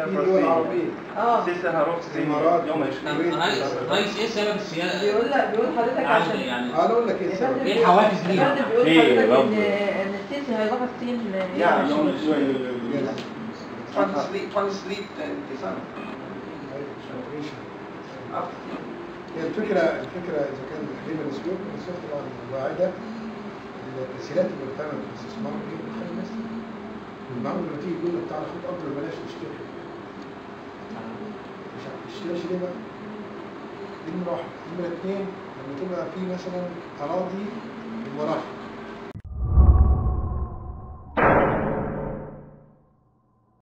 في دول فلسطين عربيه اه سيسا هروح سيسا الإمارات. يوم طب 20 رئيس رئيس ايه سبب السياسه؟ بيقول لك بيقول حضرتك يعني عشان يعني انا اقول لك ايه يا السبب فندم إيه بيقول- الحوافز يا ليه؟ فندم بيقول إيه حضرتك يا ان رب؟ ان السيسي هيروح الصين يعني يوم يوم 20. فان سليب فان سليب ديسمبر هي الفكره الفكره اذا كان تحريم الاسواق الاسواق طبعا واعده التسهيلات اللي بتعمل في الاستثمار دي بتخلي الناس النهارده لما تيجي تقول لك تعالى خد ارض ببلاش تشتري مش عارف تشتريش ليه بقى؟ دي نمرة واحد، نمرة اتنين لما تبقى في مثلا أراضي المرافق